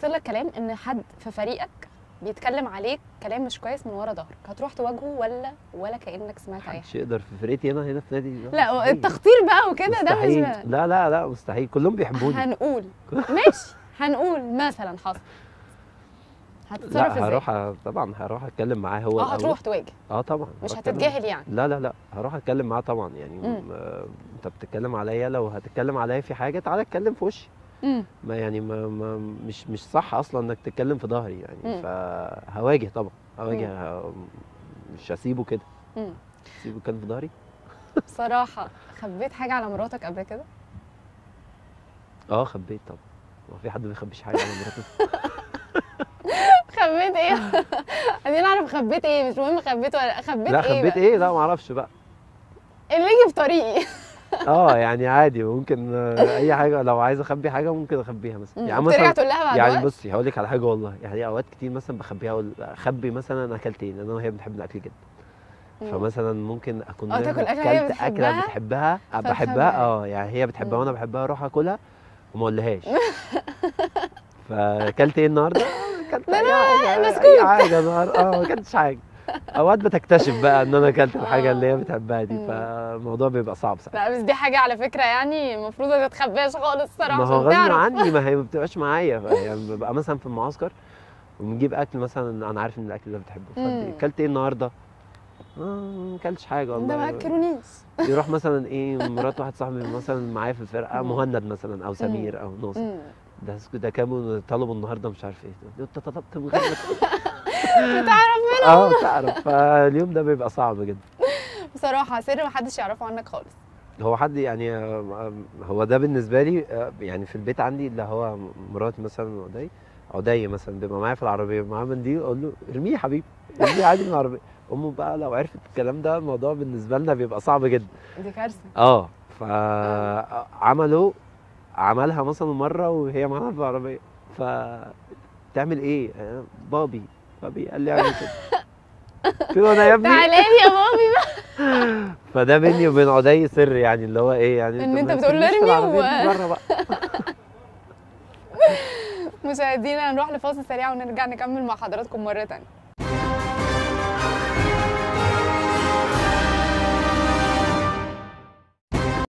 وصل لك كلام ان حد في فريقك بيتكلم عليك كلام مش كويس من ورا ظهرك هتروح تواجهه ولا ولا كانك سمعت اي حاجه محدش يقدر في فرقتي هنا هنا في نادي لا مستحيل. التخطير بقى وكده ده مستحيل. مش لا لا لا مستحيل كلهم بيحبوني هنقول ماشي هنقول مثلا حصل هتتصرف لا ازاي؟ هروح أ- طبعا هروح اتكلم معاه هو اه الأول. هتروح تواجه اه طبعا مش هروح أتكلم. هتتجاهل يعني لا لا لا هروح اتكلم معاه طبعا يعني مم. آه، انت بتتكلم عليا لو هتتكلم عليا في حاجه تعالى اتكلم في وشي امم ما يعني ما, ما مش مش صح اصلا انك تتكلم في ظهري مم. يعني فهواجه طبعا هواجه ه- مش هسيبه كده امم هسيبه كان في ظهري بصراحه خبيت حاجه على مراتك قبل كده اه خبيت طبعا هو في حد ما بيخبيش حاجه على مراته خبيت ايه عايزين نعرف خبيت ايه مش مهم خبيت ولا خبيت لا ايه خبيت بقى؟ ايه لا ما اعرفش بقى اللي يجي في طريقي اه يعني عادي ممكن آه، اي حاجه لو عايز اخبي حاجه ممكن اخبيها مثلا يعني ترجع مثلا تقول لها بعد يعني وقت بصي هقول لك على حاجه والله يعني اوقات كتير مثلا بخبيها اقول اخبي مثلا انا اكلت ايه لان انا وهي بنحب الاكل جدا مم. فمثلا ممكن اكون اه أنا تاكل أكلة هي اكلت اكله بتحبها، بتحبها فتخبيها. بحبها اه يعني هي بتحبها مم. وانا بحبها اروح اكلها وما اقولهاش فاكلت ايه النهارده؟ آه، اكلت لا، اي لا، حاجه بسكوت. اي حاجه النهارده اه ما اكلتش حاجه اوقات بتكتشف بقى ان انا اكلت الحاجه اللي هي بتحبها دي مم. فالموضوع بيبقى صعب ساعتها لا بس دي حاجه على فكره يعني المفروض ما تتخباش خالص الصراحه ما هو عشان غصب تعرف عني ما هي ما بتبقاش معايا يعني ببقى مثلا في المعسكر وبنجيب اكل مثلا انا عارف ان الاكل ده بتحبه مم. فدي- اكلت ايه النهارده؟ اه ما اكلتش حاجه ده والله ما اكلونيش يروح مثلا ايه مرات واحد صاحبي مثلا معايا في الفرقه مم. مهند مثلا او سمير او ناصر مم. ده سك- ده كانوا طلبوا النهارده مش عارف ايه انت طلبت من غير ما بتعرف اه تعرف فاليوم ده بيبقى صعب جدا بصراحه سر ما حدش يعرفه عنك خالص هو حد يعني آه، هو ده بالنسبه لي آه، يعني في البيت عندي اللي هو مراتي مثلا وعدي عدي مثلا بيبقى معايا في العربيه معاه منديل اقول له ارميه يا حبيبي ارميه عادي من العربيه امه بقى لو عرفت الكلام ده الموضوع بالنسبه لنا بيبقى صعب جدا دي كارثه اه فعملوا عملها مثلا مره وهي معاها في العربيه ف تعمل ايه آه، بابي بابي قال لي اعمل كده قلت له انا يا ابني تعالى لي يا بابي بقى فده بيني وبين عدي سر يعني اللي هو ايه يعني إن طب أنت ما بتقول له تسيبنيش في ارمي العربية و- دي بره بقى مشاهدينا هنروح لفاصل سريع ونرجع نكمل مع حضراتكم مره تانية